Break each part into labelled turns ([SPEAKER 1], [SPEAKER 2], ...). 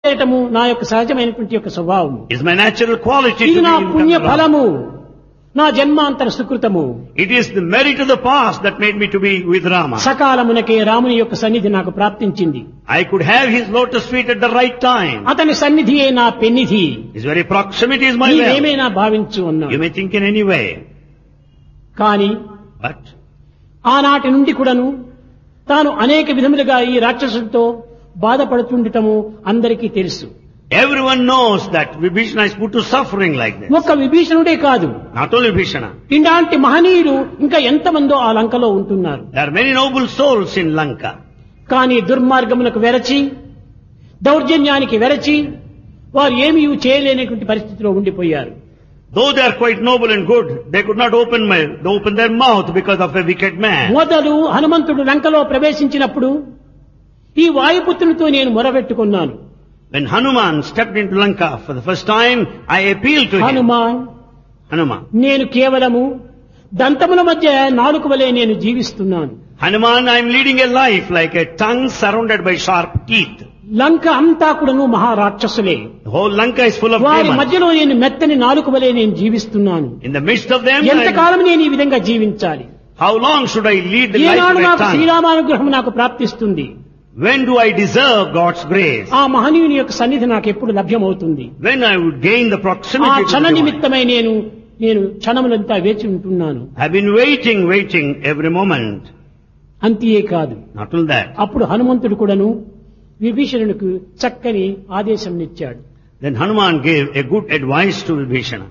[SPEAKER 1] చేయటము నా యొక్క సహజమైనటువంటి యొక్క స్వభావము
[SPEAKER 2] It's my natural quality
[SPEAKER 1] ఇది
[SPEAKER 2] to
[SPEAKER 1] నా
[SPEAKER 2] be
[SPEAKER 1] పుణ్య
[SPEAKER 2] Rama.
[SPEAKER 1] ఫలము నా జన్మాంతర సుకృతము
[SPEAKER 2] It is the merit of the past that made me to be with Rama.
[SPEAKER 1] సకాలమునకే రాముని యొక్క సన్నిధి నాకు ప్రాప్తించింది
[SPEAKER 2] I could have his lotus feet at the right time.
[SPEAKER 1] అతని సన్నిధియే నా పెన్నిధి
[SPEAKER 2] His very proximity is my will.
[SPEAKER 1] నీవేమైనా భావించు
[SPEAKER 2] You
[SPEAKER 1] అన్నాడు
[SPEAKER 2] may think in any way,
[SPEAKER 1] కానీ
[SPEAKER 2] but
[SPEAKER 1] ఆనాటి నుండి కూడాను తాను అనేక విధములుగా ఈ రాక్షసులతో బాధపడుతుండటము అందరికీ తెలుసు
[SPEAKER 2] everyone knows that Vibhishana is put to suffering like this.
[SPEAKER 1] ఒక్క విభీషణుడే కాదు
[SPEAKER 2] Not only Vibhishana.
[SPEAKER 1] ఇలాంటి మహనీయులు ఇంకా ఎంతమందో ఆ లంకలో ఉంటున్నారు
[SPEAKER 2] There are many noble souls in Lanka.
[SPEAKER 1] కానీ దుర్మార్గములకు వెరచి దౌర్జన్యానికి వెరచి వారు ఏమీ చేయలేనటువంటి పరిస్థితిలో ఉండిపోయారు
[SPEAKER 2] Though they are quite noble and good, they could not open, my, they open their mouth because of a wicked man.
[SPEAKER 1] మొదలు హనుమంతుడు లంకలో ప్రవేశించినప్పుడు ఈ వాయుపుత్రునితో నేను మొరబెట్టుకున్నాను
[SPEAKER 2] When Hanuman stepped into Lanka for the first time, I appealed to him.
[SPEAKER 1] Hanuman
[SPEAKER 2] Hanuman.
[SPEAKER 1] నేను కేవలము దంతముల మధ్య నాలుక వలె నేను జీవిస్తున్నాను
[SPEAKER 2] Hanuman, I am leading a life like a tongue surrounded by sharp teeth.
[SPEAKER 1] లంక అంతా కూడాను మహారాక్షసులే
[SPEAKER 2] The whole Lanka is full of
[SPEAKER 1] వారి
[SPEAKER 2] demons.
[SPEAKER 1] మధ్యలో నేను మెత్తని నాలుక వలె నేను జీవిస్తున్నాను
[SPEAKER 2] In the midst of them, I-
[SPEAKER 1] ఎంతకాలం నేను ఈ విధంగా జీవించాలి
[SPEAKER 2] how long should I lead the life
[SPEAKER 1] ఏనాడు
[SPEAKER 2] of a
[SPEAKER 1] నాకు
[SPEAKER 2] tongue?
[SPEAKER 1] శ్రీరామానుగ్రహం నాకు ప్రాప్తిస్తుంది
[SPEAKER 2] When do I deserve God's grace?
[SPEAKER 1] ఆ మహనీయుని యొక్క సన్నిధి నాకు ఎప్పుడు లభ్యమవుతుంది
[SPEAKER 2] When I would gain the
[SPEAKER 1] ఆ
[SPEAKER 2] proximity to the
[SPEAKER 1] క్షణ
[SPEAKER 2] divine.
[SPEAKER 1] నిమిత్తమై నేను నేను క్షణములంతా వేచి ఉంటున్నాను
[SPEAKER 2] I've been waiting, waiting every moment.
[SPEAKER 1] అంతే కాదు
[SPEAKER 2] Not only that.
[SPEAKER 1] అప్పుడు హనుమంతుడు కూడాను విభీషణునికి చక్కని ఆదేశం ఇచ్చాడు
[SPEAKER 2] Then Hanuman gave a good advice to Vibhishana.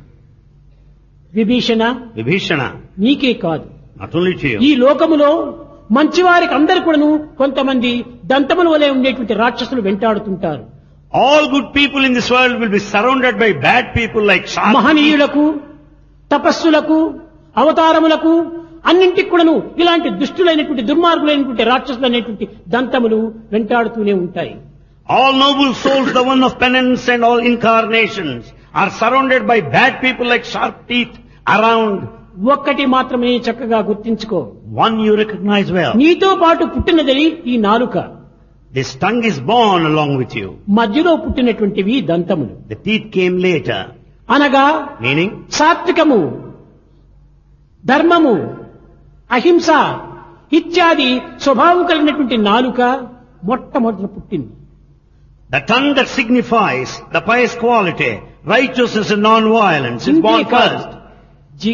[SPEAKER 1] Vibhishana
[SPEAKER 2] Vibhishana,
[SPEAKER 1] నీకే కాదు
[SPEAKER 2] not only to
[SPEAKER 1] ఈ
[SPEAKER 2] you.
[SPEAKER 1] లోకములో మంచివారికి అందరు కూడాను కొంతమంది దంతముల వలె ఉండేటువంటి రాక్షసులు వెంటాడుతుంటారు
[SPEAKER 2] All good people in this world will be surrounded by bad people like sharp teeth.
[SPEAKER 1] మహనీయులకు తపస్సులకు అవతారములకు అన్నింటికి కూడాను ఇలాంటి దుష్టులైనటువంటి దుర్మార్గులైనటువంటి రాక్షసులు అనేటువంటి దంతములు వెంటాడుతూనే ఉంటాయి
[SPEAKER 2] All noble souls, the one of penance and all incarnations, are surrounded by bad people like sharp teeth around.
[SPEAKER 1] ఒక్కటి మాత్రమే చక్కగా గుర్తించుకో
[SPEAKER 2] One you recognize well.
[SPEAKER 1] నీతో పాటు పుట్టినది ఈ నాలుక
[SPEAKER 2] This tongue is born along with you.
[SPEAKER 1] మధ్యలో పుట్టినటువంటివి దంతములు
[SPEAKER 2] The teeth came later.
[SPEAKER 1] అనగా
[SPEAKER 2] Meaning,
[SPEAKER 1] సాత్వికము ధర్మము అహింస ఇత్యాది స్వభావం కలిగినటువంటి నాలుక మొట్టమొదట పుట్టింది
[SPEAKER 2] the tongue that signifies the pious quality, righteousness and non-violence is
[SPEAKER 1] ఇంతే
[SPEAKER 2] born
[SPEAKER 1] కాదు
[SPEAKER 2] first.